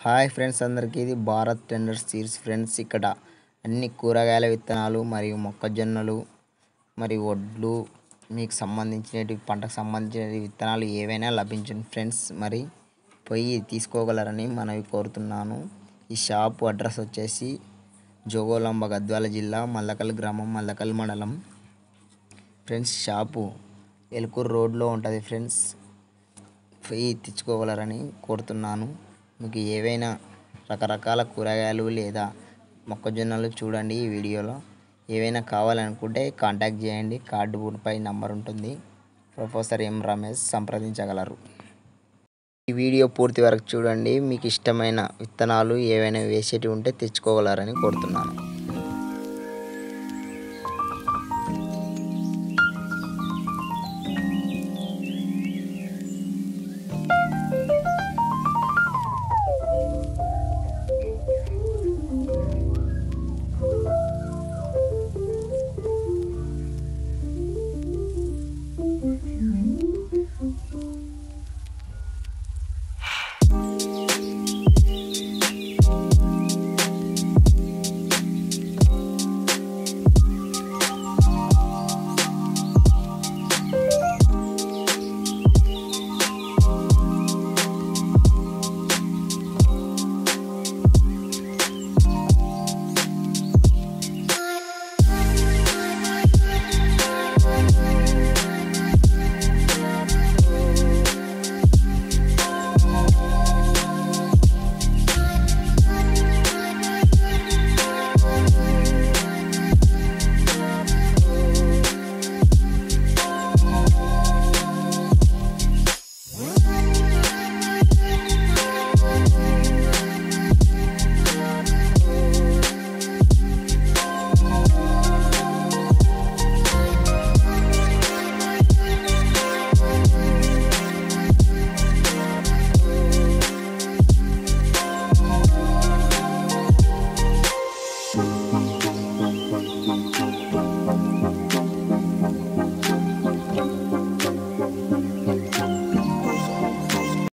hi friends అందరికీ ఇది Bharat tender seeds friends ఇక్కడ అన్ని కూరగాయల విత్తనాలు మరియు మొక్కజొన్నలు మరియు వడ్లు మీకు సంబంధించినవి పంటకు సంబంధించిన విత్తనాలు ఏవైనా లభించును ఫ్రెండ్స్ మరి పోయి తీసుకోగలరని మనవి కోరుతున్నాను ఈ షాప్ అడ్రస్ వచ్చేసి జోగోలాంబ గద్వాల జిల్లా మల్లకల్ గ్రామం మల్లకల్ మండలం ఫ్రెండ్స్ షాపు ఎలుకూరు రోడ్లో ఉంటుంది ఫ్రెండ్స్ పోయి తెచ్చుకోగలరని కోరుతున్నాను మీకు ఏవైనా రకరకాల కూరగాయలు లేదా మొక్కజొన్నలు చూడండి ఈ వీడియోలో ఏవైనా కావాలనుకుంటే కాంటాక్ట్ చేయండి కార్డు పై నంబర్ ఉంటుంది ప్రొఫెసర్ ఎం రమేష్ సంప్రదించగలరు ఈ వీడియో పూర్తి వరకు చూడండి మీకు ఇష్టమైన విత్తనాలు ఏవైనా వేసేటివి ఉంటే తెచ్చుకోగలరని కోరుతున్నాను